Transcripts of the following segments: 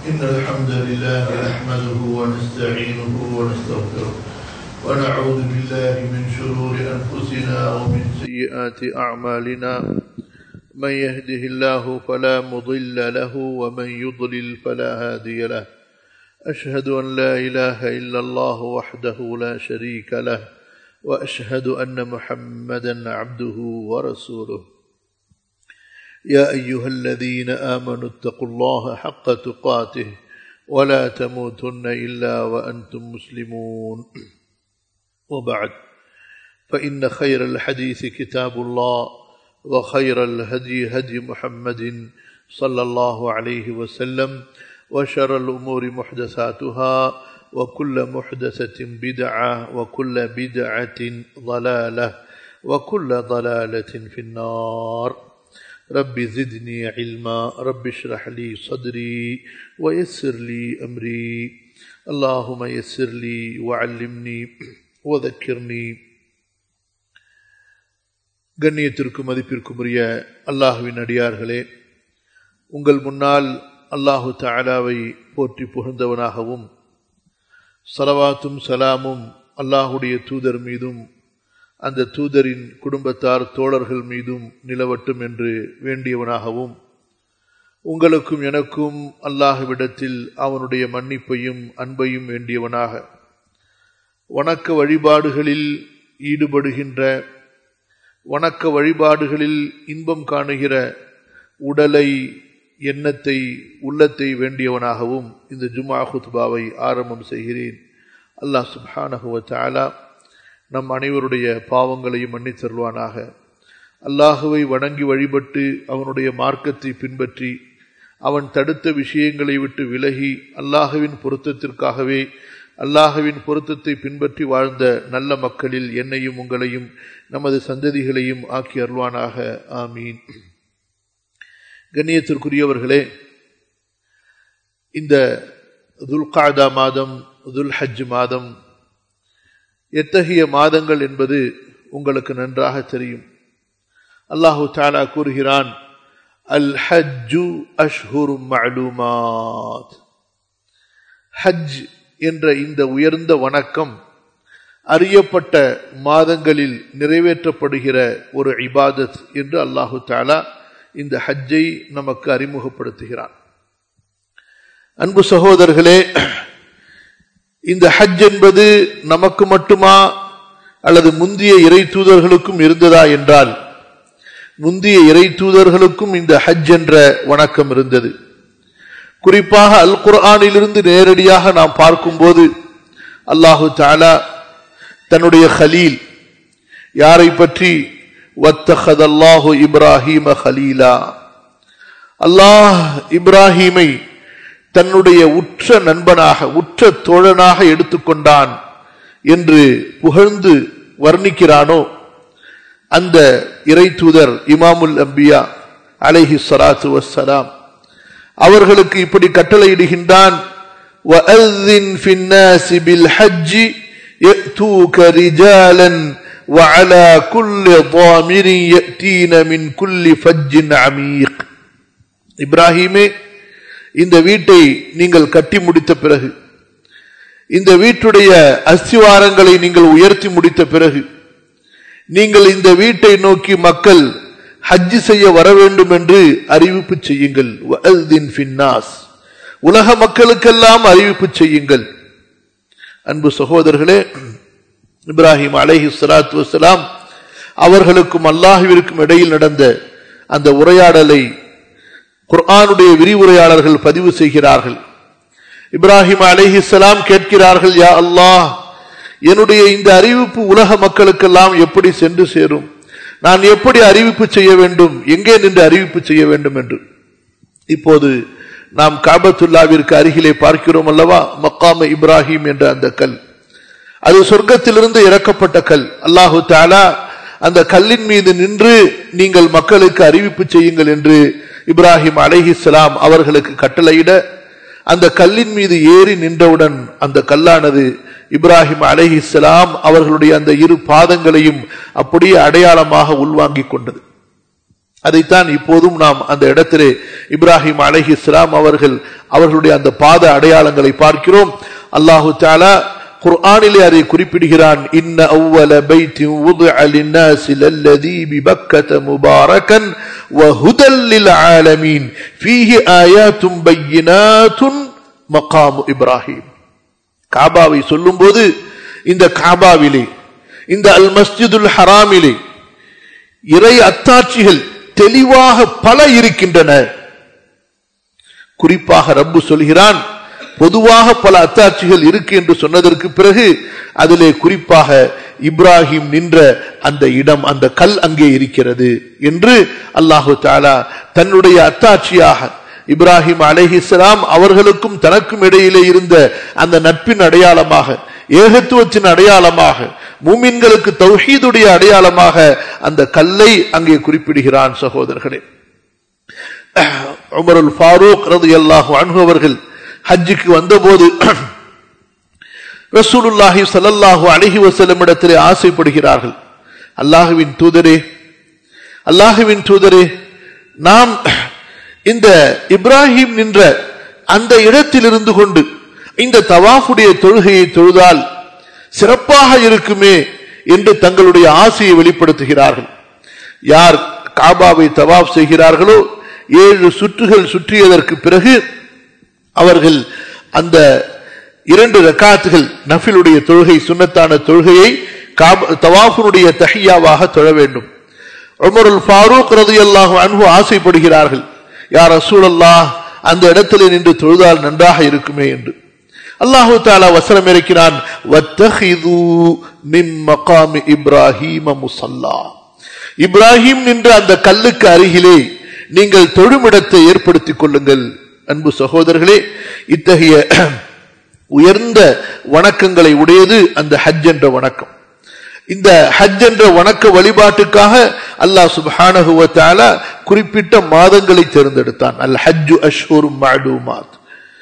إن الحمد لله نحمده ونستعينه ونستغفره ونعوذ بالله من شرور أنفسنا ومن سيئات أعمالنا من يهده الله فلا مضل له ومن يضلل فلا هادي له أشهد أن لا إله إلا الله وحده لا شريك له وأشهد أن محمدا عبده ورسوله يا أيها الذين آمنوا اتقوا الله حق تقاته ولا تموتن إلا وأنتم مسلمون وبعد فإن خير الحديث كتاب الله وخير الهدي هدي محمد صلى الله عليه وسلم وشر الأمور محدثاتها وكل محدثة بدعة وكل بدعة ضلالة وكل ضلالة في النار رب زدني علما رب اشرح لي صدري ويسر لي أمري اللهم يسر لي وعلمني وذكرني கண்ணியத்திற்கும் மதிப்பிற்கும் உரிய அல்லாஹுவின் அடியார்களே உங்கள் முன்னால் அல்லாஹு தாலாவை போற்றி புகழ்ந்தவனாகவும் சலவாத்தும் சலாமும் அல்லாஹுடைய தூதர் மீதும் அந்த தூதரின் குடும்பத்தார் தோழர்கள் மீதும் நிலவட்டும் என்று வேண்டியவனாகவும் உங்களுக்கும் எனக்கும் அல்லாஹுவிடத்தில் அவனுடைய மன்னிப்பையும் அன்பையும் வேண்டியவனாக வணக்க வழிபாடுகளில் ஈடுபடுகின்ற வணக்க வழிபாடுகளில் இன்பம் காணுகிற உடலை எண்ணத்தை உள்ளத்தை வேண்டியவனாகவும் இந்த ஜுமா ஹுத்பாவை ஆரம்பம் செய்கிறேன் அல்லாஹ் சுப்ஹானஹுவ தாலா நம் அனைவருடைய பாவங்களையும் மன்னித்தருள்வானாக அல்லாஹுவை வணங்கி வழிபட்டு அவனுடைய மார்க்கத்தை பின்பற்றி அவன் தடுத்த விஷயங்களை விட்டு விலகி அல்லாஹுவின் பொருத்தத்திற்காகவே அல்லாஹுவின் பொருத்தத்தை பின்பற்றி வாழ்ந்த நல்ல மக்களில் என்னையும் உங்களையும் நமது சந்ததிகளையும் ஆக்கி அருள்வானாக ஆமீன் கண்ணியத்திற்குரியவர்களே இந்த துல்காதா மாதம் துல் ஹஜ் மாதம் எத்தகைய மாதங்கள் என்பது உங்களுக்கு நன்றாக தெரியும் அல்லாஹு தாலா கூறுகிறான் அல் ஹஜ்ஜு அஷ்ஹுரும் மஅலூமாத் ஹஜ் என்ற இந்த உயர்ந்த வணக்கம் அறியப்பட்ட மாதங்களில் நிறைவேற்றப்படுகிற ஒரு இபாதத் என்று அல்லாஹு தாலா இந்த ஹஜ்ஜை நமக்கு அறிமுகப்படுத்துகிறான் அன்பு சகோதரர்களே இந்த ஹஜ் என்பது நமக்கு மட்டுமா அல்லது முந்திய இறை தூதர்களுக்கும் இருந்ததா என்றால் முந்திய இறை தூதர்களுக்கும் இந்த ஹஜ் என்ற வணக்கம் இருந்தது குறிப்பாக அல் குர்ஆனிலிருந்து நேரடியாக நாம் பார்க்கும்போது அல்லாஹு தாலா தன்னுடைய ஹலீல் யாரை பற்றி வத்தஹதல்லாஹு இப்ராஹிம ஹலீலா அல்லாஹ் இப்ராஹீமை தன்னுடைய உற்ற நண்பனாக உற்ற தோழனாக எடுத்துக்கொண்டான் என்று புகழ்ந்து வர்ணிக்கிறானோ அந்த இறை தூதர் இமாமுல் அம்பியா அலைஹி சலாத்து வசலாம் அவர்களுக்கு இப்படி கட்டளையிடுகின்றான் وَأَذِّنْ فِي النَّاسِ بِالْحَجِّ يَأْتُوكَ رِجَالًا وَعَلَى كُلِّ ضَامِرٍ يَأْتِينَ مِنْ كُلِّ فَجٍّ عَمِيقٍ இப்ராஹிமே இந்த வீட்டை நீங்கள் கட்டி முடித்த பிறகு இந்த வீட்டுடைய அஸ்திவாரங்களை நீங்கள் உயர்த்தி முடித்த பிறகு நீங்கள் இந்த வீட்டை நோக்கி மக்கள் ஹஜ்ஜி செய்ய வர வேண்டும் என்று அறிவிப்பு செய்யுங்கள் உலக மக்களுக்கெல்லாம் அறிவிப்பு செய்யுங்கள் அன்பு சகோதரர்களே இப்ராஹிம் அலஹி சலாத்து வசலாம் அவர்களுக்கும் அல்லாஹுவிற்கும் இடையில் நடந்த அந்த உரையாடலை குர்ஆனுடைய விரிவுரையாளர்கள் பதிவு செய்கிறார்கள் இப்ராஹிம் அலிஹிஸ்லாம் கேட்கிறார்கள் யா அல்லாஹ் என்னுடைய இந்த அறிவிப்பு உலக மக்களுக்கெல்லாம் எப்படி சென்று சேரும் நான் எப்படி அறிவிப்பு செய்ய வேண்டும் எங்கே நின்று அறிவிப்பு செய்ய வேண்டும் என்று இப்போது நாம் காபத்துல்லாவிற்கு அருகிலே பார்க்கிறோம் அல்லவா மக்காம இப்ராஹிம் என்ற அந்த கல் அது சொர்க்கத்திலிருந்து இறக்கப்பட்ட கல் அல்லாஹு தாலா அந்த கல்லின் மீது நின்று நீங்கள் மக்களுக்கு அறிவிப்பு செய்யுங்கள் என்று இப்ராஹிம் அலைஹிஸ்லாம் அவர்களுக்கு கட்டளையிட அந்த கல்லின் மீது ஏறி நின்றவுடன் அந்த கல்லானது இப்ராஹிம் அலைஹிஸ்லாம் அவர்களுடைய அந்த இரு பாதங்களையும் அப்படியே அடையாளமாக உள்வாங்கிக் கொண்டது அதைத்தான் இப்போதும் நாம் அந்த இடத்திலே இப்ராஹிம் அலஹி இஸ்லாம் அவர்கள் அவர்களுடைய அந்த பாத அடையாளங்களை பார்க்கிறோம் அல்லாஹு தாலா குர்ஆனிலே அதை குறிப்பிடுகிறான் இன்ன அவ்வல பைத்தி உதுஅ லின்னாசி லல்லதி பிபக்கத முபாரகன் வஹுதல் லில் ஆலமீன் ஃபீஹி ஆயாத்தும் பையினாத்துன் மகாமு இப்ராஹிம் காபாவை சொல்லும்போது இந்த காபாவிலே இந்த அல் மஸ்ஜிதுல் ஹராமிலே இறை அத்தாட்சிகள் தெளிவாக பல இருக்கின்றன குறிப்பாக ரப்பு சொல்கிறான் பொதுவாக பல அத்தாட்சிகள் இருக்கு என்று சொன்னதற்கு பிறகு அதிலே குறிப்பாக இப்ராஹிம் நின்ற அந்த இடம் அந்த கல் அங்கே இருக்கிறது என்று அல்லாஹு தாலா தன்னுடைய அத்தாட்சியாக இப்ராஹிம் அலைஹிஸ்லாம் அவர்களுக்கும் தனக்கும் இடையிலே இருந்த அந்த நட்பின் அடையாளமாக ஏகத்துவத்தின் அடையாளமாக மூமின்களுக்கு தௌஹீதுடைய அடையாளமாக அந்த கல்லை அங்கே குறிப்பிடுகிறான் சகோதரர்களே உமருல் ஃபாரூக் ரது அல்லாஹு அன்ஹு அவர்கள் ஹஜ்ஜுக்கு வந்தபோது ரசூலுல்லாஹி சல்லல்லாஹு அலஹி வசல்லம் இடத்திலே ஆசைப்படுகிறார்கள் அல்லாஹுவின் தூதரே அல்லாஹுவின் தூதரே நாம் இந்த இப்ராஹிம் நின்ற அந்த இடத்தில் இருந்து கொண்டு இந்த தவாஃபுடைய தொழுகையை தொழுதால் சிறப்பாக இருக்குமே என்று தங்களுடைய ஆசையை வெளிப்படுத்துகிறார்கள் யார் காபாவை தவாப் செய்கிறார்களோ ஏழு சுற்றுகள் சுற்றியதற்கு பிறகு அவர்கள் அந்த இரண்டு ரக்காத்துகள் நஃபிலுடைய தொழுகை சுண்ணத்தான தொழுகையை தவாஃபுனுடைய தஹியாவாக தொழ வேண்டும் உமருல் ஃபாரூக் ரது அல்லாஹு அன்பு ஆசைப்படுகிறார்கள் யார் அசூல் அல்லாஹ் அந்த இடத்துல நின்று தொழுதால் நன்றாக இருக்குமே என்று அல்லாஹு தாலா வசனம் இருக்கிறான் இப்ராஹிம் முசல்லா இப்ராஹிம் நின்ற அந்த கல்லுக்கு அருகிலே நீங்கள் தொழுமிடத்தை ஏற்படுத்திக் கொள்ளுங்கள் அன்பு சகோதரர்களே இத்தகைய உயர்ந்த வணக்கங்களை உடையது அந்த ஹஜ் என்ற வணக்கம் இந்த ஹஜ் என்ற வணக்க வழிபாட்டுக்காக அல்லாஹ் சுபானகுவத்தால குறிப்பிட்ட மாதங்களை தேர்ந்தெடுத்தான் அல் ஹஜ்ஜு அஷ்ஹூரும் மாடூமாத்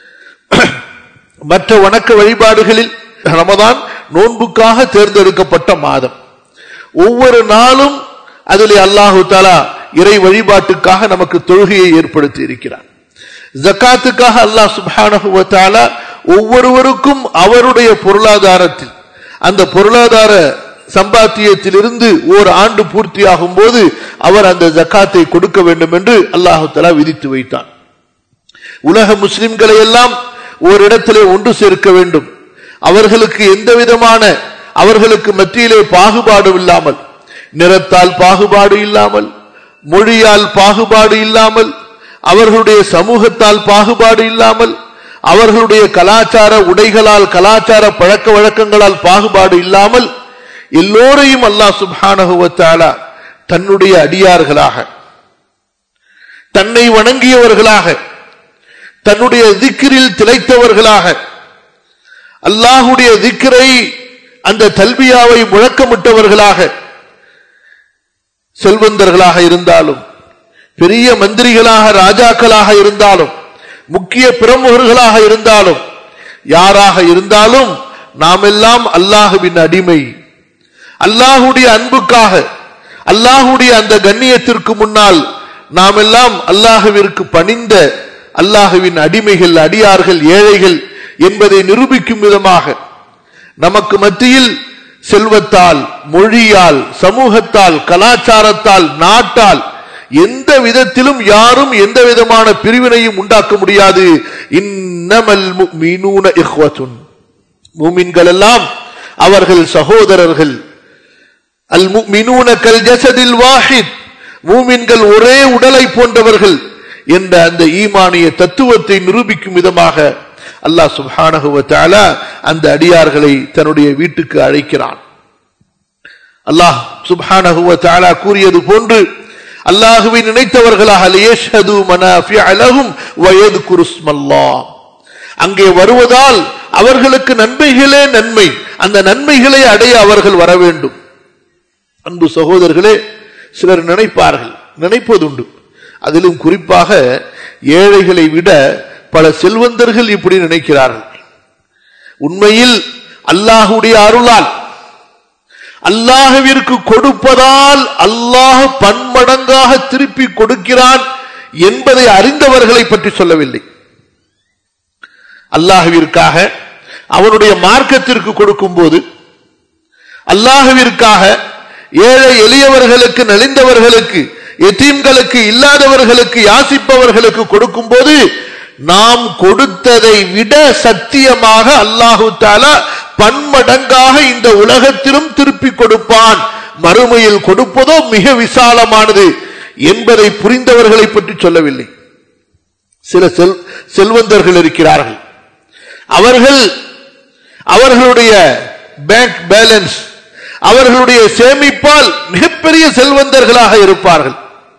மற்ற வணக்க வழிபாடுகளில் ரமதான் நோன்புக்காக தேர்ந்தெடுக்கப்பட்ட மாதம் ஒவ்வொரு நாளும் அதில் அல்லாஹு தாலா இறை வழிபாட்டுக்காக நமக்கு தொழுகையை ஏற்படுத்தி இருக்கிறார் ஜக்காத்துக்காக அல்லாஹ் சுபானகுவத்தால ஒவ்வொருவருக்கும் அவருடைய பொருளாதாரத்தில் அந்த பொருளாதார சம்பாத்தியத்திலிருந்து ஓர் ஆண்டு பூர்த்தியாகும் போது அவர் அந்த ஜக்காத்தை கொடுக்க வேண்டும் என்று அல்லாஹு தலா விதித்து வைத்தான் உலக முஸ்லிம்களை எல்லாம் ஓரிடத்திலே ஒன்று சேர்க்க வேண்டும் அவர்களுக்கு எந்த விதமான அவர்களுக்கு மத்தியிலே பாகுபாடு இல்லாமல் நிறத்தால் பாகுபாடு இல்லாமல் மொழியால் பாகுபாடு இல்லாமல் அவர்களுடைய சமூகத்தால் பாகுபாடு இல்லாமல் அவர்களுடைய கலாச்சார உடைகளால் கலாச்சார பழக்க வழக்கங்களால் பாகுபாடு இல்லாமல் எல்லோரையும் அல்லாஹ் சுபானகுவத்தாலா தன்னுடைய அடியார்களாக தன்னை வணங்கியவர்களாக தன்னுடைய திக்கிரில் திளைத்தவர்களாக அல்லாஹுடைய திக்கரை அந்த தல்பியாவை முழக்கமிட்டவர்களாக செல்வந்தர்களாக இருந்தாலும் பெரிய மந்திரிகளாக ராஜாக்களாக இருந்தாலும் முக்கிய பிரமுகர்களாக இருந்தாலும் யாராக இருந்தாலும் நாம் எல்லாம் அல்லாஹுவின் அடிமை அல்லாஹுடைய அன்புக்காக அல்லாஹுடைய அந்த கண்ணியத்திற்கு முன்னால் நாம் எல்லாம் அல்லாஹுவிற்கு பணிந்த அல்லாஹுவின் அடிமைகள் அடியார்கள் ஏழைகள் என்பதை நிரூபிக்கும் விதமாக நமக்கு மத்தியில் செல்வத்தால் மொழியால் சமூகத்தால் கலாச்சாரத்தால் நாட்டால் எந்த விதத்திலும் யாரும் எந்த விதமான பிரிவினையும் உண்டாக்க முடியாது இன்னமல் மீனூன இஹ்வத்துன் மூமின்கள் எல்லாம் அவர்கள் சகோதரர்கள் அல் மினூன கல் ஜசதில் வாஹித் மூமின்கள் ஒரே உடலை போன்றவர்கள் என்ற அந்த ஈமானிய தத்துவத்தை நிரூபிக்கும் விதமாக அல்லாஹ் சுபானகுவத்தால அந்த அடியார்களை தன்னுடைய வீட்டுக்கு அழைக்கிறான் அல்லாஹ் சுபானகுவத்தால கூறியது போன்று அல்லாஹுவை நினைத்தவர்களாக அங்கே வருவதால் அவர்களுக்கு நன்மைகளே நன்மை அந்த நன்மைகளை அடைய அவர்கள் வர வேண்டும் அன்பு சகோதரர்களே சிலர் நினைப்பார்கள் நினைப்பதுண்டு அதிலும் குறிப்பாக ஏழைகளை விட பல செல்வந்தர்கள் இப்படி நினைக்கிறார்கள் உண்மையில் அல்லாஹுடைய அருளால் அல்லாஹுவிற்கு கொடுப்பதால் அல்லாஹ் பன்மடங்காக திருப்பி கொடுக்கிறான் என்பதை அறிந்தவர்களை பற்றி சொல்லவில்லை அல்லாஹுவிற்காக அவனுடைய மார்க்கத்திற்கு கொடுக்கும் போது அல்லாஹுவிற்காக ஏழை எளியவர்களுக்கு நலிந்தவர்களுக்கு எத்தீம்களுக்கு இல்லாதவர்களுக்கு யாசிப்பவர்களுக்கு கொடுக்கும் போது நாம் கொடுத்ததை விட சத்தியமாக அல்லாஹு தாலா பன்மடங்காக இந்த உலகத்திலும் திருப்பி கொடுப்பான் மறுமையில் கொடுப்பதோ மிக விசாலமானது என்பதை புரிந்தவர்களை பற்றி சொல்லவில்லை சில செல் செல்வந்தர்கள் இருக்கிறார்கள் அவர்கள் அவர்களுடைய பேங்க் பேலன்ஸ் அவர்களுடைய சேமிப்பால் மிகப்பெரிய செல்வந்தர்களாக இருப்பார்கள்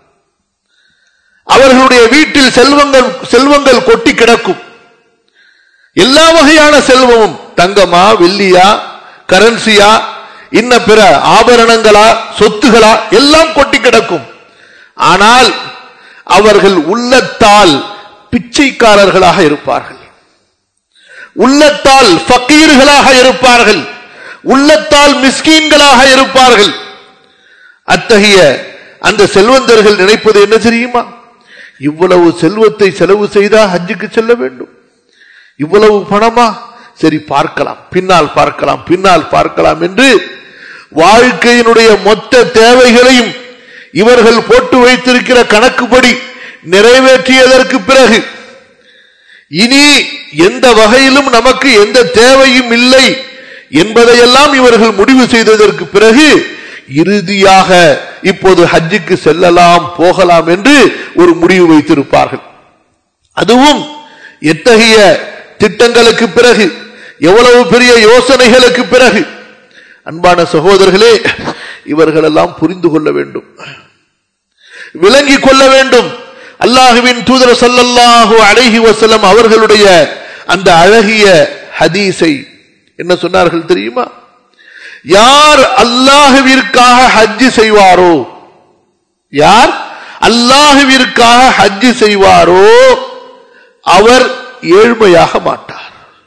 அவர்களுடைய வீட்டில் செல்வங்கள் செல்வங்கள் கொட்டி கிடக்கும் எல்லா வகையான செல்வமும் தங்கமா வெள்ளியா கரன்சியா இன்ன பிற ஆபரணங்களா சொத்துகளா எல்லாம் கொட்டி கிடக்கும் ஆனால் அவர்கள் உள்ளத்தால் பிச்சைக்காரர்களாக இருப்பார்கள் உள்ளத்தால் ஃபக்கீர்களாக இருப்பார்கள் உள்ளத்தால் மிஸ்கீன்களாக இருப்பார்கள் அத்தகைய அந்த செல்வந்தர்கள் நினைப்பது என்ன தெரியுமா இவ்வளவு செல்வத்தை செலவு செய்தா ஹஜ்ஜுக்கு செல்ல வேண்டும் இவ்வளவு பணமா சரி பார்க்கலாம் பின்னால் பார்க்கலாம் பின்னால் பார்க்கலாம் என்று வாழ்க்கையினுடைய மொத்த தேவைகளையும் இவர்கள் போட்டு வைத்திருக்கிற கணக்குப்படி நிறைவேற்றியதற்கு பிறகு இனி எந்த வகையிலும் நமக்கு எந்த தேவையும் இல்லை என்பதையெல்லாம் இவர்கள் முடிவு செய்ததற்கு பிறகு இறுதியாக இப்போது ஹஜ்ஜுக்கு செல்லலாம் போகலாம் என்று ஒரு முடிவு வைத்திருப்பார்கள் அதுவும் எத்தகைய திட்டங்களுக்கு பிறகு எவ்வளவு பெரிய யோசனைகளுக்கு பிறகு அன்பான சகோதரர்களே இவர்களெல்லாம் புரிந்து கொள்ள வேண்டும் விளங்கிக் கொள்ள வேண்டும் அல்லாஹுவின் தூதர சல்லல்லாஹு அழகி வசலம் அவர்களுடைய அந்த அழகிய ஹதீஸை என்ன சொன்னார்கள் தெரியுமா யார் அல்லாஹுவிற்காக ஹஜ்ஜு செய்வாரோ யார் அல்லாஹுவிற்காக ஹஜ்ஜு செய்வாரோ அவர் ஏழ்மையாக மாட்டார்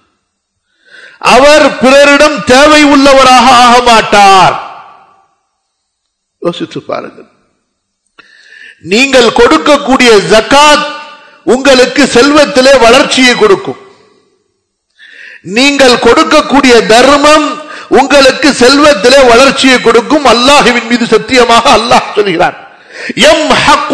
அவர் பிறரிடம் தேவை உள்ளவராக ஆக மாட்டார் யோசித்து பாருங்கள் நீங்கள் கொடுக்கக்கூடிய ஜக்காத் உங்களுக்கு செல்வத்திலே வளர்ச்சியை கொடுக்கும் நீங்கள் கொடுக்கக்கூடிய தர்மம் உங்களுக்கு செல்வத்திலே வளர்ச்சியை கொடுக்கும் அல்லாஹுவின் மீது சத்தியமாக அல்லாஹ் சொல்கிறான் எம்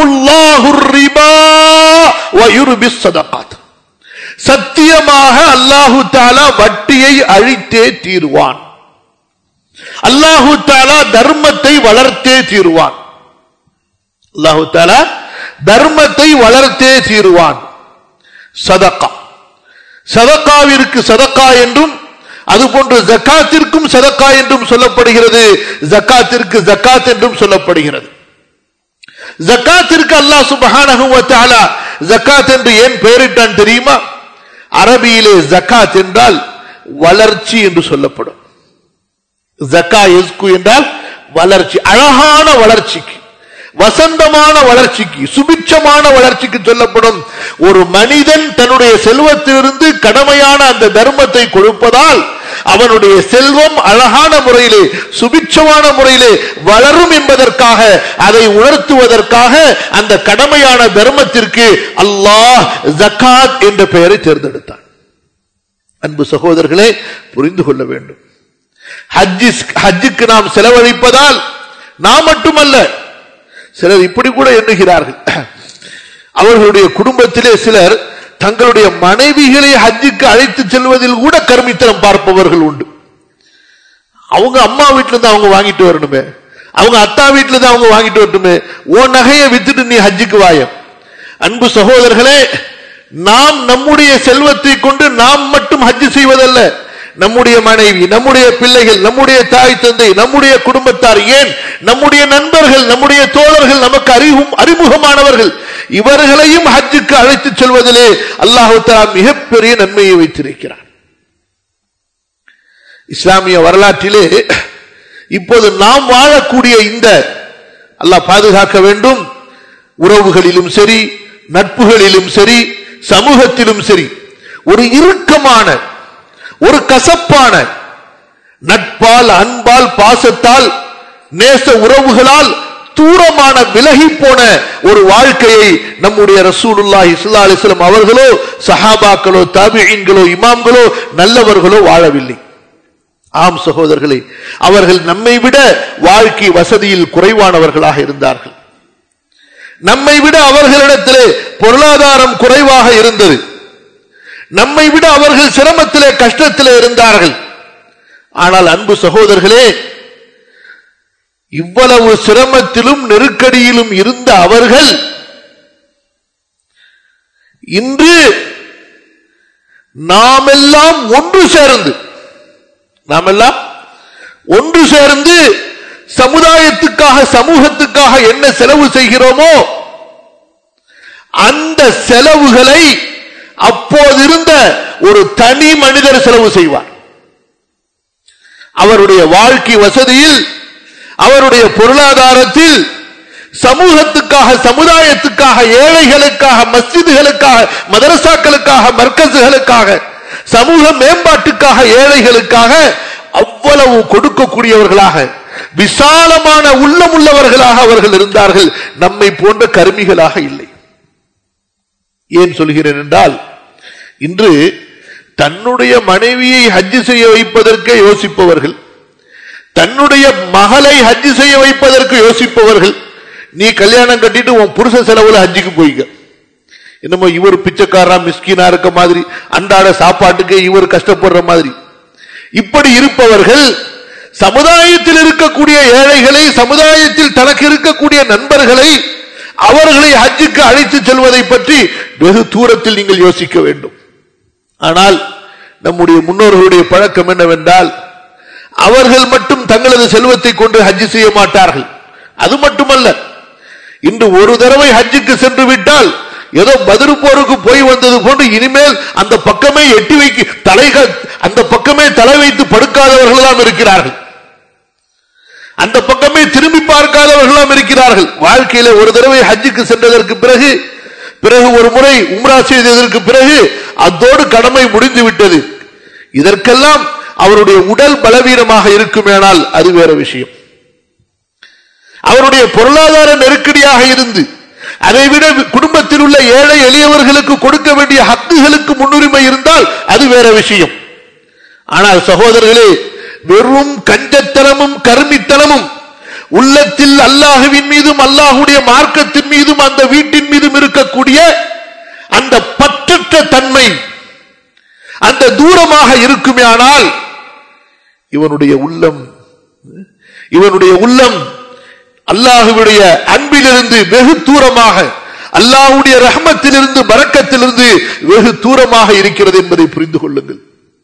சத்தியமாக அல்லாஹு தாலா வட்டியை அழித்தே தீருவான் அல்லாஹு தாலா தர்மத்தை வளர்த்தே தீருவான் அல்லாஹு தாலா தர்மத்தை வளர்த்தே தீருவான் சதக்கா சதக்காவிற்கு சதக்கா என்றும் அதுபோன்று ஜக்காத்திற்கும் சதக்கா என்றும் சொல்லப்படுகிறது ஜக்காத்திற்கு ஜக்காத் என்றும் சொல்லப்படுகிறது ஜக்காத்திற்கு அல்லாஹ் சுபஹானஹு ஜக்காத் என்று ஏன் பெயரிட்டான் தெரியுமா அரபியிலே ஜக்காத் என்றால் வளர்ச்சி என்று சொல்லப்படும் ஜக்கா எஸ்கு என்றால் வளர்ச்சி அழகான வளர்ச்சிக்கு வசந்தமான வளர்ச்சிக்கு சுபிட்சமான வளர்ச்சிக்கு சொல்லப்படும் ஒரு மனிதன் தன்னுடைய செல்வத்திலிருந்து கடமையான அந்த தர்மத்தை கொடுப்பதால் அவனுடைய செல்வம் அழகான முறையிலே சுபிட்சமான முறையிலே வளரும் என்பதற்காக அதை உணர்த்துவதற்காக அந்த கடமையான தர்மத்திற்கு அல்லாஹ் ஜக்காத் என்ற பெயரை தேர்ந்தெடுத்தான் அன்பு சகோதரர்களே புரிந்து கொள்ள வேண்டும் ஹஜ்ஜுக்கு நாம் செலவழிப்பதால் நாம் மட்டுமல்ல சிலர் இப்படி கூட எண்ணுகிறார்கள் அவர்களுடைய குடும்பத்திலே சிலர் தங்களுடைய மனைவிகளை ஹஜ்ஜுக்கு அழைத்து செல்வதில் கூட கருமித்தனம் பார்ப்பவர்கள் உண்டு அவங்க அம்மா வீட்டுல இருந்து அவங்க வாங்கிட்டு வரணுமே அவங்க அத்தா வீட்டுல இருந்து அவங்க வாங்கிட்டு வரட்டுமே உன் நகையை வித்துட்டு நீ ஹஜ்ஜுக்கு வாயம் அன்பு சகோதரர்களே நாம் நம்முடைய செல்வத்தை கொண்டு நாம் மட்டும் ஹஜ்ஜு செய்வதல்ல நம்முடைய மனைவி நம்முடைய பிள்ளைகள் நம்முடைய தாய் தந்தை நம்முடைய குடும்பத்தார் ஏன் நம்முடைய நண்பர்கள் நம்முடைய தோழர்கள் நமக்கு அறிவும் அறிமுகமானவர்கள் இவர்களையும் ஹஜ்ஜுக்கு அழைத்துச் செல்வதிலே அல்லாஹு மிகப்பெரிய நன்மையை வைத்திருக்கிறார் இஸ்லாமிய வரலாற்றிலே இப்போது நாம் வாழக்கூடிய இந்த அல்லாஹ் பாதுகாக்க வேண்டும் உறவுகளிலும் சரி நட்புகளிலும் சரி சமூகத்திலும் சரி ஒரு இறுக்கமான ஒரு கசப்பான நட்பால் அன்பால் பாசத்தால் நேச உறவுகளால் தூரமான விலகி போன ஒரு வாழ்க்கையை நம்முடைய ரசூலுல்லாஹி ஸல்லல்லாஹு அலைஹி வஸல்லம் அவர்களோ சஹாபாக்களோ தாபிஈன்களோ இமாம்களோ நல்லவர்களோ வாழவில்லை ஆம் சகோதரர்களே அவர்கள் நம்மை விட வாழ்க்கை வசதியில் குறைவானவர்களாக இருந்தார்கள் நம்மை விட அவர்களிடத்திலே பொருளாதாரம் குறைவாக இருந்தது நம்மை விட அவர்கள் சிரமத்திலே கஷ்டத்திலே இருந்தார்கள் ஆனால் அன்பு சகோதரர்களே இவ்வளவு சிரமத்திலும் நெருக்கடியிலும் இருந்த அவர்கள் இன்று நாமெல்லாம் ஒன்று சேர்ந்து நாமெல்லாம் ஒன்று சேர்ந்து சமுதாயத்துக்காக சமூகத்துக்காக என்ன செலவு செய்கிறோமோ அந்த செலவுகளை அப்போதிருந்த ஒரு தனி மனிதர் செலவு செய்வார் அவருடைய வாழ்க்கை வசதியில் அவருடைய பொருளாதாரத்தில் சமூகத்துக்காக சமுதாயத்துக்காக ஏழைகளுக்காக மஸ்ஜிதுகளுக்காக மதரசாக்களுக்காக மர்க்கசுகளுக்காக சமூக மேம்பாட்டுக்காக ஏழைகளுக்காக அவ்வளவு கொடுக்கக்கூடியவர்களாக விசாலமான உள்ளமுள்ளவர்களாக அவர்கள் இருந்தார்கள் நம்மை போன்ற கருமிகளாக இல்லை ஏன் சொல்கிறேன் என்றால் இன்று தன்னுடைய மனைவியை ஹஜ்ஜு செய்ய வைப்பதற்கே யோசிப்பவர்கள் தன்னுடைய மகளை ஹஜ்ஜு செய்ய வைப்பதற்கு யோசிப்பவர்கள் நீ கல்யாணம் கட்டிட்டு உன் புருஷ செலவுல ஹஜ்ஜுக்கு போய்க்க என்னமோ இவர் பிச்சைக்காரா மிஸ்கினா இருக்க மாதிரி அன்றாட சாப்பாட்டுக்கு இவர் கஷ்டப்படுற மாதிரி இப்படி இருப்பவர்கள் சமுதாயத்தில் இருக்கக்கூடிய ஏழைகளை சமுதாயத்தில் தனக்கு இருக்கக்கூடிய நண்பர்களை அவர்களை ஹஜ்ஜுக்கு அழைத்து செல்வதை பற்றி வெகு தூரத்தில் நீங்கள் யோசிக்க வேண்டும் ஆனால் நம்முடைய முன்னோர்களுடைய பழக்கம் என்னவென்றால் அவர்கள் மட்டும் தங்களது செல்வத்தை கொண்டு ஹஜ்ஜு செய்ய மாட்டார்கள் அது மட்டுமல்ல இன்று ஒரு தடவை ஹஜ்ஜுக்கு சென்று விட்டால் ஏதோ பதிரு போருக்கு போய் வந்தது போன்று இனிமேல் அந்த பக்கமே எட்டி வைக்க தலைகள் அந்த பக்கமே தலை வைத்து படுக்காதவர்களெல்லாம் இருக்கிறார்கள் அந்த பக்கமே திரும்பி பார்க்காதவர்களாம் இருக்கிறார்கள் வாழ்க்கையில ஒரு தடவை ஹஜ்ஜுக்கு சென்றதற்கு பிறகு பிறகு ஒரு முறை உம்ரா செய்ததற்கு பிறகு அதோடு கடமை முடிந்து விட்டது இதற்கெல்லாம் அவருடைய உடல் பலவீனமாக இருக்குமேனால் அது வேற விஷயம் அவருடைய பொருளாதார நெருக்கடியாக இருந்து அதைவிட குடும்பத்தில் உள்ள ஏழை எளியவர்களுக்கு கொடுக்க வேண்டிய ஹத்துகளுக்கு முன்னுரிமை இருந்தால் அது வேற விஷயம் ஆனால் சகோதரர்களே வெறும் கஞ்சத்தனமும் கருமித்தனமும் உள்ளத்தில் அல்லாஹுவின் மீதும் அல்லாஹுடைய மார்க்கத்தின் மீதும் அந்த வீட்டின் மீதும் இருக்கக்கூடிய அந்த பற்றற்ற தன்மை அந்த தூரமாக இருக்குமே ஆனால் இவனுடைய உள்ளம் இவனுடைய உள்ளம் அல்லாஹுடைய அன்பிலிருந்து வெகு தூரமாக அல்லாஹுடைய ரஹமத்திலிருந்து பறக்கத்திலிருந்து வெகு தூரமாக இருக்கிறது என்பதை புரிந்து கொள்ளுங்கள்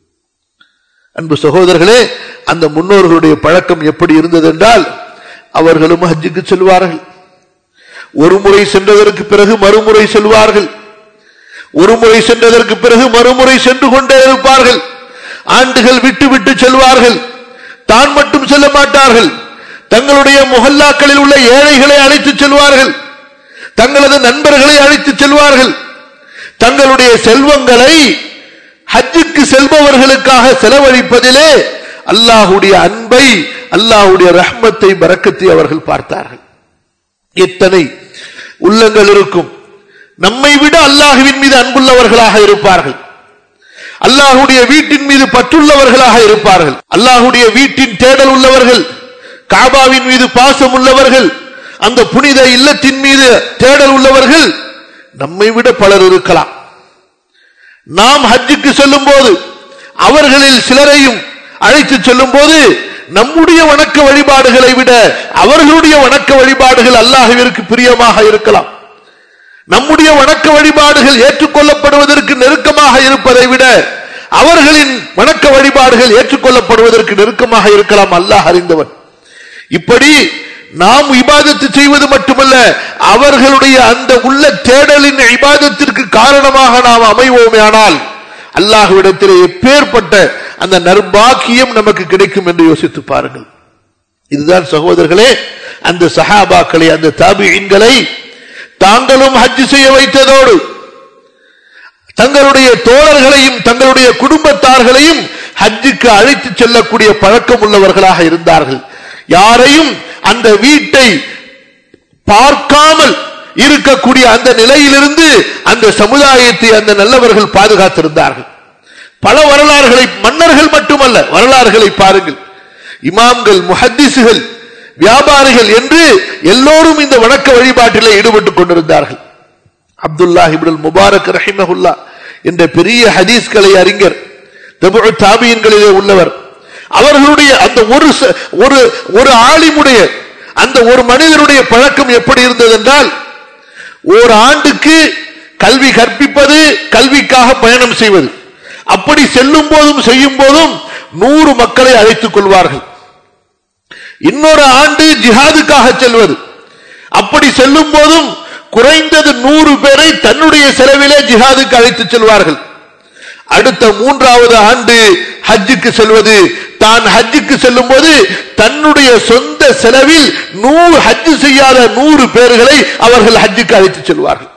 அன்பு சகோதரர்களே அந்த முன்னோர்களுடைய பழக்கம் எப்படி இருந்தது என்றால் அவர்களும் ஹஜ்ஜுக்கு செல்வார்கள் ஒரு முறை சென்றதற்கு பிறகு மறுமுறை செல்வார்கள் ஒரு முறை சென்றதற்கு பிறகு மறுமுறை சென்று கொண்டே இருப்பார்கள் ஆண்டுகள் விட்டு விட்டு செல்வார்கள் தான் மட்டும் செல்ல மாட்டார்கள் தங்களுடைய முகல்லாக்களில் உள்ள ஏழைகளை அழைத்து செல்வார்கள் தங்களது நண்பர்களை அழைத்து செல்வார்கள் தங்களுடைய செல்வங்களை ஹஜ்ஜுக்கு செல்பவர்களுக்காக செலவழிப்பதிலே அல்லாஹுடைய அன்பை அல்லாஹுடைய ரஹ்மத்தை பறக்கத்தை அவர்கள் பார்த்தார்கள் எத்தனை உள்ளங்கள் இருக்கும் நம்மை விட அல்லாஹுவின் மீது அன்புள்ளவர்களாக இருப்பார்கள் அல்லாஹுடைய வீட்டின் மீது பற்றுள்ளவர்களாக இருப்பார்கள் அல்லாஹுடைய வீட்டின் தேடல் உள்ளவர்கள் காபாவின் மீது பாசம் உள்ளவர்கள் அந்த புனித இல்லத்தின் மீது தேடல் உள்ளவர்கள் நம்மை விட பலர் இருக்கலாம் நாம் ஹஜ்ஜுக்கு செல்லும் போது அவர்களில் சிலரையும் அழைத்து செல்லும் போது நம்முடைய வணக்க வழிபாடுகளை விட அவர்களுடைய வணக்க வழிபாடுகள் அல்லாஹுவிற்கு பிரியமாக இருக்கலாம் நம்முடைய வணக்க வழிபாடுகள் ஏற்றுக்கொள்ளப்படுவதற்கு நெருக்கமாக இருப்பதை விட அவர்களின் வணக்க வழிபாடுகள் ஏற்றுக்கொள்ளப்படுவதற்கு நெருக்கமாக இருக்கலாம் அல்லாஹ் அறிந்தவன் இப்படி நாம் இபாதத்து செய்வது மட்டுமல்ல அவர்களுடைய அந்த உள்ள தேடலின் இபாதத்திற்கு காரணமாக நாம் அமைவோமே ஆனால் அல்லாஹுவிடத்திலே எப்பேற்பட்ட அந்த நர்பாக்கியம் நமக்கு கிடைக்கும் என்று யோசித்து பாருங்கள் இதுதான் சகோதரர்களே அந்த சஹாபாக்களை அந்த தாபியின்களை தாங்களும் ஹஜ் செய்ய வைத்ததோடு தங்களுடைய தோழர்களையும் தங்களுடைய குடும்பத்தார்களையும் ஹஜ்ஜுக்கு அழைத்து செல்லக்கூடிய பழக்கம் உள்ளவர்களாக இருந்தார்கள் யாரையும் அந்த வீட்டை பார்க்காமல் இருக்கக்கூடிய அந்த நிலையிலிருந்து அந்த சமுதாயத்தை அந்த நல்லவர்கள் பாதுகாத்திருந்தார்கள் பல வரலாறுகளை மன்னர்கள் மட்டுமல்ல வரலாறுகளை பாருங்கள் இமாம்கள் முஹத்திசுகள் வியாபாரிகள் என்று எல்லோரும் இந்த வணக்க வழிபாட்டிலே ஈடுபட்டுக் கொண்டிருந்தார்கள் அப்துல்லா இப்னுல் முபாரக் ரஹிமஹுல்லா என்ற பெரிய ஹதீஸ்களை அறிஞர் தபுஉ தாபியின்களிலே உள்ளவர் அவர்களுடைய அந்த ஒரு ச- ஒரு ஒரு ஆலிமுடைய அந்த ஒரு மனிதனுடைய பழக்கம் எப்படி இருந்தது என்றால் ஒரு ஆண்டுக்கு கல்வி கற்பிப்பது கல்விக்காக பயணம் செய்வது அப்படி செல்லும் போதும் செய்யும் போதும் நூறு மக்களை அழைத்துக் கொள்வார்கள் இன்னொரு ஆண்டு ஜிஹாதுக்காக செல்வது அப்படி செல்லும் போதும் குறைந்தது நூறு பேரை தன்னுடைய செலவிலே ஜிஹாதுக்கு அழைத்துச் செல்வார்கள் அடுத்த மூன்றாவது ஆண்டு ஹஜ்ஜுக்கு செல்வது தான் ஹஜ்ஜுக்கு செல்லும் போது தன்னுடைய சொந்த செலவில் நூறு ஹஜ்ஜு செய்யாத நூறு பேர்களை அவர்கள் ஹஜ்ஜுக்கு அழைத்துச் செல்வார்கள்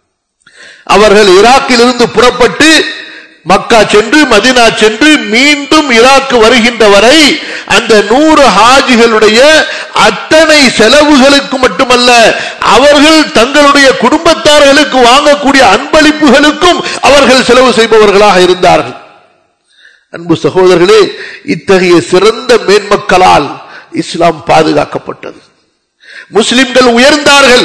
அவர்கள் ஈராக்கில் இருந்து புறப்பட்டு மக்கா சென்று மதினா சென்று மீண்டும் ஈராக்கு வருகின்ற வரை அந்த நூறு ஹாஜிகளுடைய அத்தனை செலவுகளுக்கு மட்டுமல்ல அவர்கள் தங்களுடைய குடும்பத்தார்களுக்கு வாங்கக்கூடிய அன்பளிப்புகளுக்கும் அவர்கள் செலவு செய்பவர்களாக இருந்தார்கள் அன்பு சகோதரர்களே இத்தகைய சிறந்த மேன்மக்களால் இஸ்லாம் பாதுகாக்கப்பட்டது முஸ்லிம்கள் உயர்ந்தார்கள்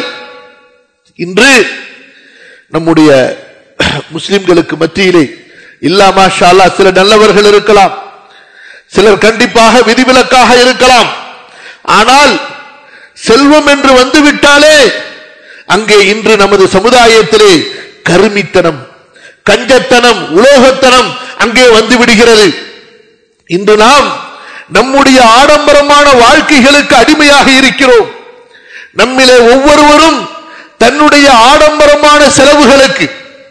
இன்று நம்முடைய முஸ்லிம்களுக்கு மத்தியிலே இல்லாமா ஷாலா சில நல்லவர்கள் இருக்கலாம் சிலர் கண்டிப்பாக விதிவிலக்காக இருக்கலாம் ஆனால் செல்வம் என்று வந்துவிட்டாலே அங்கே இன்று நமது சமுதாயத்திலே கருமித்தனம் கஞ்சத்தனம் உலோகத்தனம் அங்கே வந்து விடுகிறது இன்று நாம் நம்முடைய ஆடம்பரமான வாழ்க்கைகளுக்கு அடிமையாக இருக்கிறோம் நம்மிலே ஒவ்வொருவரும் தன்னுடைய ஆடம்பரமான செலவுகளுக்கு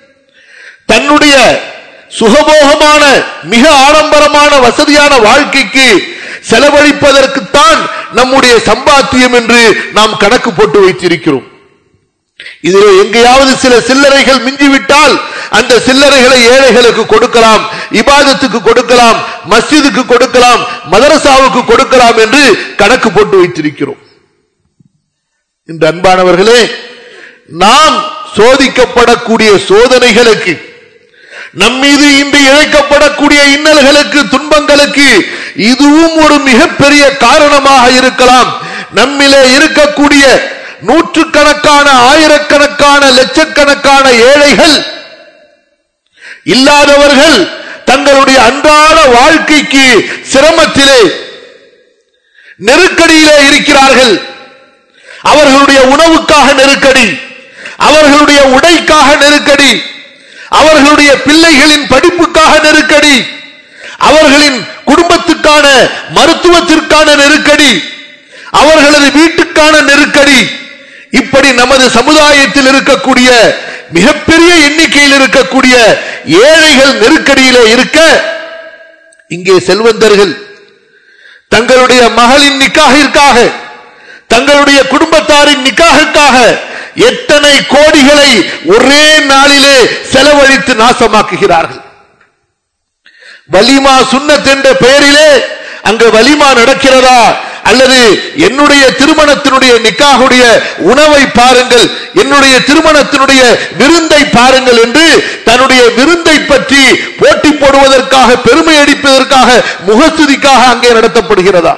தன்னுடைய சுகபோகமான மிக ஆடம்பரமான வசதியான வாழ்க்கைக்கு செலவழிப்பதற்குத்தான் நம்முடைய சம்பாத்தியம் என்று நாம் கணக்கு போட்டு வைத்திருக்கிறோம் இதில் எங்கேயாவது சில சில்லறைகள் மிஞ்சிவிட்டால் அந்த சில்லறைகளை ஏழைகளுக்கு கொடுக்கலாம் இபாதத்துக்கு கொடுக்கலாம் மஸ்ஜிதுக்கு கொடுக்கலாம் மதரசாவுக்கு கொடுக்கலாம் என்று கணக்கு போட்டு வைத்திருக்கிறோம் இந்த அன்பானவர்களே நாம் சோதிக்கப்படக்கூடிய சோதனைகளுக்கு நம்மீது இன்று இழைக்கப்படக்கூடிய இன்னல்களுக்கு துன்பங்களுக்கு இதுவும் ஒரு மிகப்பெரிய காரணமாக இருக்கலாம் நம்மிலே இருக்கக்கூடிய நூற்றுக்கணக்கான ஆயிரக்கணக்கான லட்சக்கணக்கான ஏழைகள் இல்லாதவர்கள் தங்களுடைய அன்றாட வாழ்க்கைக்கு சிரமத்திலே நெருக்கடியிலே இருக்கிறார்கள் அவர்களுடைய உணவுக்காக நெருக்கடி அவர்களுடைய உடைக்காக நெருக்கடி அவர்களுடைய பிள்ளைகளின் படிப்புக்காக நெருக்கடி அவர்களின் குடும்பத்துக்கான மருத்துவத்திற்கான நெருக்கடி அவர்களது வீட்டுக்கான நெருக்கடி இப்படி நமது சமுதாயத்தில் இருக்கக்கூடிய மிகப்பெரிய எண்ணிக்கையில் இருக்கக்கூடிய ஏழைகள் நெருக்கடியிலே இருக்க இங்கே செல்வந்தர்கள் தங்களுடைய மகளின் நிக்காகிற்காக தங்களுடைய குடும்பத்தாரின் நிக்காகுக்காக எத்தனை கோடிகளை ஒரே நாளிலே செலவழித்து நாசமாக்குகிறார்கள் வலிமா சுன்னத் என்ற பெயரிலே அங்கு வலிமா நடக்கிறதா அல்லது என்னுடைய திருமணத்தினுடைய நிக்காகுடைய உணவை பாருங்கள் என்னுடைய திருமணத்தினுடைய விருந்தை பாருங்கள் என்று தன்னுடைய விருந்தை பற்றி போட்டி போடுவதற்காக பெருமை அடிப்பதற்காக முகஸ்துதிக்காக அங்கே நடத்தப்படுகிறதா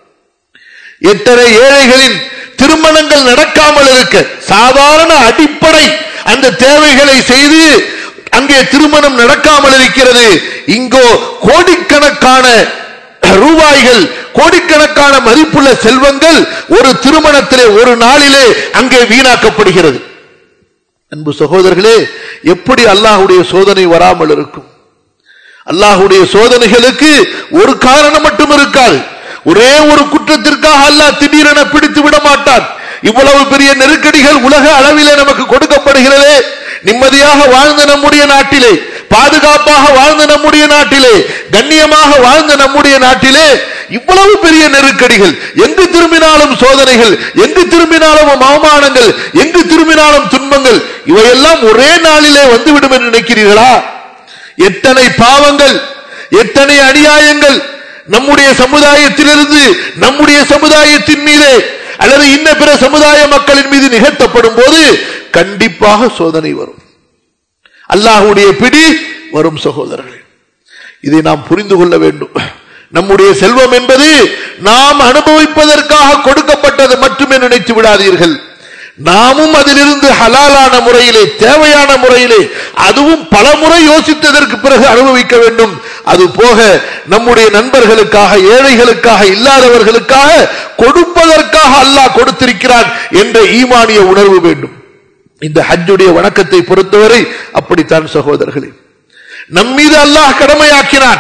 எத்தனை ஏழைகளின் திருமணங்கள் நடக்காமல் இருக்க சாதாரண அடிப்படை அந்த தேவைகளை செய்து அங்கே திருமணம் நடக்காமல் இருக்கிறது இங்கோ கோடிக்கணக்கான ரூபாய்கள் கோடிக்கணக்கான மதிப்புள்ள செல்வங்கள் ஒரு திருமணத்திலே ஒரு நாளிலே அங்கே வீணாக்கப்படுகிறது அன்பு சகோதரர்களே எப்படி அல்லாஹுடைய சோதனை வராமல் இருக்கும் அல்லாஹுடைய சோதனைகளுக்கு ஒரு காரணம் மட்டும் இருக்காது ஒரே ஒரு குற்றத்திற்காக அல்லாஹ் திடீரென பிடித்து விட மாட்டான் இவ்வளவு பெரிய நெருக்கடிகள் உலக அளவிலே நமக்கு கொடுக்கப்படுகிறதே நிம்மதியாக வாழ்ந்த நம்முடைய நாட்டிலே பாதுகாப்பாக வாழ்ந்த நம்முடைய நாட்டிலே கண்ணியமாக வாழ்ந்த நம்முடைய நாட்டிலே இவ்வளவு பெரிய நெருக்கடிகள் எங்கு திரும்பினாலும் சோதனைகள் எங்கு திரும்பினாலும் அவமானங்கள் எங்கு திரும்பினாலும் துன்பங்கள் இவையெல்லாம் ஒரே நாளிலே வந்துவிடும் என்று நினைக்கிறீர்களா எத்தனை பாவங்கள் எத்தனை அநியாயங்கள் நம்முடைய சமுதாயத்திலிருந்து நம்முடைய சமுதாயத்தின் மீது அல்லது இன்ன பிற சமுதாய மக்களின் மீது நிகழ்த்தப்படும் போது கண்டிப்பாக சோதனை வரும் அல்லாஹுடைய பிடி வரும் சகோதரர்களே இதை நாம் புரிந்து கொள்ள வேண்டும் நம்முடைய செல்வம் என்பது நாம் அனுபவிப்பதற்காக கொடுக்கப்பட்டது மட்டுமே நினைத்து விடாதீர்கள் நாமும் அதிலிருந்து ஹலாலான முறையிலே தேவையான முறையிலே அதுவும் பல முறை யோசித்ததற்கு பிறகு அனுபவிக்க வேண்டும் அது போக நம்முடைய நண்பர்களுக்காக ஏழைகளுக்காக இல்லாதவர்களுக்காக கொடுப்பதற்காக அல்லாஹ் கொடுத்திருக்கிறான் என்ற ஈமானிய உணர்வு வேண்டும் இந்த ஹஜ்ஜுடைய வணக்கத்தை பொறுத்தவரை அப்படித்தான் சகோதரர்களே நம்மீது அல்லாஹ் கடமையாக்கினான்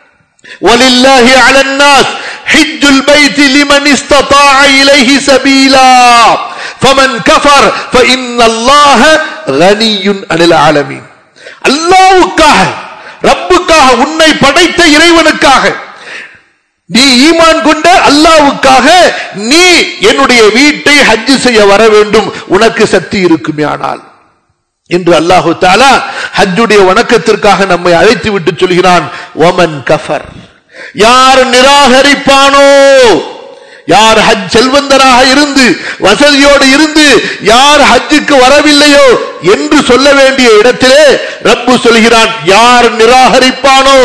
ولله على الناس حج البيت لمن استطاع إليه سبيلا فمن كفر فإن الله غني عن العالمين அல்லாவுக்காக ரப்புக்காக உன்னை படைத்த இறைவனுக்காக நீ ஈமான் கொண்ட அல்லாவுக்காக நீ என்னுடைய வீட்டை ஹஜ்ஜு செய்ய வர வேண்டும் உனக்கு சக்தி இருக்குமே ஆனால் என்று அல்லாஹு தாலா ஹஜ்ஜுடைய வணக்கத்திற்காக நம்மை அழைத்து விட்டு சொல்கிறான் ஒமன் கஃபர் யார் நிராகரிப்பானோ யார் ஹஜ் செல்வந்தராக இருந்து வசதியோடு இருந்து யார் ஹஜ்ஜுக்கு வரவில்லையோ என்று சொல்ல வேண்டிய இடத்திலே ரப்பு சொல்கிறான் யார் நிராகரிப்பானோ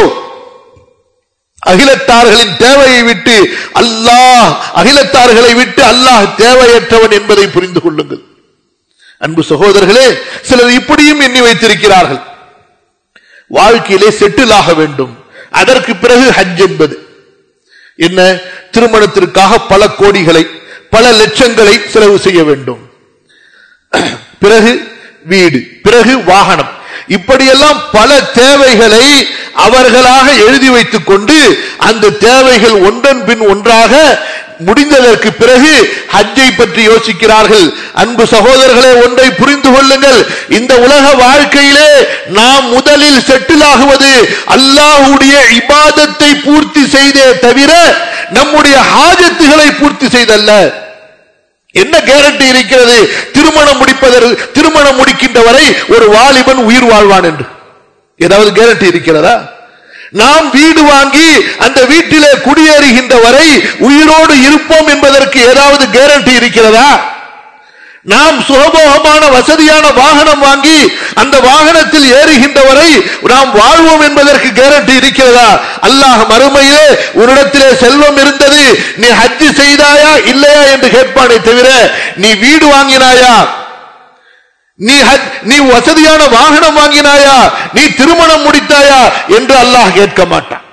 அகிலத்தார்களின் தேவையை விட்டு அல்லாஹ் அகிலத்தார்களை விட்டு அல்லாஹ் தேவையற்றவன் என்பதை புரிந்து கொள்ளுங்கள் அன்பு சகோதரர்களே சிலர் இப்படியும் எண்ணி வைத்திருக்கிறார்கள் வாழ்க்கையிலே செட்டில் ஆக வேண்டும் அதற்கு பிறகு ஹஜ் என்பது என்ன திருமணத்திற்காக பல கோடிகளை பல லட்சங்களை செலவு செய்ய வேண்டும் பிறகு வீடு பிறகு வாகனம் இப்படியெல்லாம் பல தேவைகளை அவர்களாக எழுதி வைத்துக் கொண்டு அந்த தேவைகள் ஒன்றன் பின் ஒன்றாக முடிந்ததற்கு பிறகு ஹஜ்ஜை பற்றி யோசிக்கிறார்கள் அன்பு சகோதரர்களே ஒன்றை புரிந்து கொள்ளுங்கள் இந்த உலக வாழ்க்கையிலே நாம் முதலில் செட்டில் ஆகுவது அல்லாஹுடைய இபாதத்தை பூர்த்தி செய்தே தவிர நம்முடைய ஹாஜத்துகளை பூர்த்தி செய்தல்ல என்ன கேரண்டி இருக்கிறது திருமணம் முடிப்பதற்கு திருமணம் முடிக்கின்ற வரை ஒரு வாலிபன் உயிர் வாழ்வான் என்று ஏதாவது கேரண்டி இருக்கிறதா நாம் வீடு வாங்கி அந்த வீட்டிலே குடியேறுகின்ற வரை உயிரோடு இருப்போம் என்பதற்கு ஏதாவது கேரண்டி இருக்கிறதா நாம் சுகபோகமான வசதியான வாகனம் வாங்கி அந்த வாகனத்தில் ஏறுகின்ற வரை நாம் வாழ்வோம் என்பதற்கு கேரண்டி இருக்கிறதா அல்லாஹ் மறுமையிலே உன்னிடத்திலே செல்வம் இருந்தது நீ ஹஜ்ஜு செய்தாயா இல்லையா என்று கேட்பானே தவிர நீ வீடு வாங்கினாயா நீ நீ வசதியான வாகனம் வாங்கினாயா நீ திருமணம் முடித்தாயா என்று அல்லாஹ் கேட்க மாட்டான்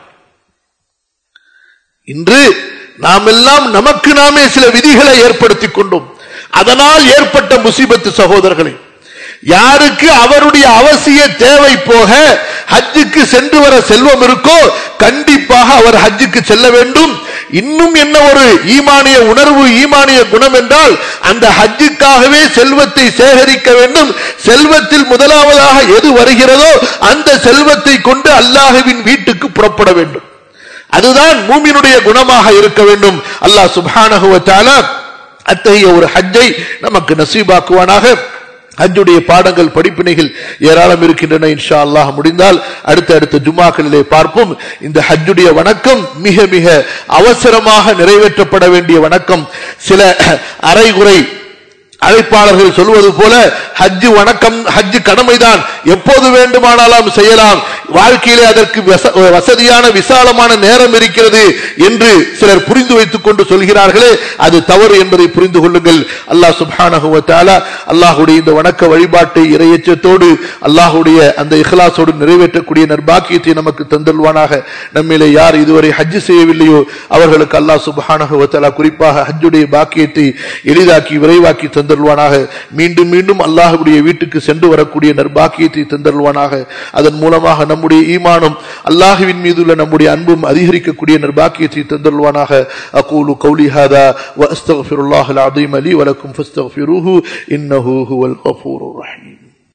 இன்று நாம் எல்லாம் நமக்கு நாமே சில விதிகளை ஏற்படுத்திக் கொண்டோம் அதனால் ஏற்பட்ட முசிபத்து சகோதரர்களே யாருக்கு அவருடைய அவசிய தேவை போக ஹஜ்ஜுக்கு சென்று வர செல்வம் இருக்கோ கண்டிப்பாக அவர் ஹஜ்ஜுக்கு செல்ல வேண்டும் இன்னும் என்ன ஒரு ஈமானிய உணர்வு ஈமானிய குணம் என்றால் அந்த ஹஜ்ஜுக்காகவே செல்வத்தை சேகரிக்க வேண்டும் செல்வத்தில் முதலாவதாக எது வருகிறதோ அந்த செல்வத்தை கொண்டு அல்லாஹுவின் வீட்டுக்கு புறப்பட வேண்டும் அதுதான் மூமினுடைய குணமாக இருக்க வேண்டும் அல்லாஹ் சுபானகுவத்தால அத்தகைய ஒரு ஹஜ்ஜை நமக்கு நசீபாக்குவானாக ஹஜ்ஜுடைய பாடங்கள் படிப்பினைகள் ஏராளம் இருக்கின்றன இன்ஷா அல்லாஹ் முடிந்தால் அடுத்த அடுத்த ஜுமாக்களிலே பார்ப்போம் இந்த ஹஜ்ஜுடைய வணக்கம் மிக மிக அவசரமாக நிறைவேற்றப்பட வேண்டிய வணக்கம் சில அரைகுறை அழைப்பாளர்கள் சொல்வது போல ஹஜ்ஜு வணக்கம் ஹஜ்ஜு கடமைதான் எப்போது வேண்டுமானாலும் செய்யலாம் வாழ்க்கையிலே அதற்கு வசதியான விசாலமான நேரம் இருக்கிறது என்று சிலர் புரிந்து வைத்துக் கொண்டு சொல்கிறார்களே அது தவறு என்பதை புரிந்து கொள்ளுங்கள் அல்லாஹ் சுபானகுவத்தாலா அல்லாஹுடைய இந்த வணக்க வழிபாட்டை இரையச்சத்தோடு அல்லாஹுடைய அந்த இஹ்லாசோடு நிறைவேற்றக்கூடிய நற்பாக்கியத்தை நமக்கு தந்தல்வானாக நம்மிலே யார் இதுவரை ஹஜ்ஜு செய்யவில்லையோ அவர்களுக்கு அல்லாஹ் சுபானகுவத்தாலா குறிப்பாக ஹஜ்ஜுடைய பாக்கியத்தை எளிதாக்கி விரைவாக்கி தந்தல்வானாக மீண்டும் மீண்டும் அல்லாஹுடைய வீட்டுக்கு சென்று வரக்கூடிய நற்பாக்கியத்தை தந்தல்வானாக அதன் மூலமாக நம்முடைய ஈமானும் அல்லாஹுவின் மீதுள்ள நம்முடைய அன்பும் அதிகரிக்கக்கூடிய நற்பாக்கியத்தை தந்தல்வானாக அகூலு கௌலி ஹாதா வ அஸ்தக்ஃபிருல்லாஹ் அல் அதீம் அலி வலக்கும் ஃபஸ்தக்ஃபிருஹு இன்னஹு ஹுவல் கஃபூருர் ரஹீம்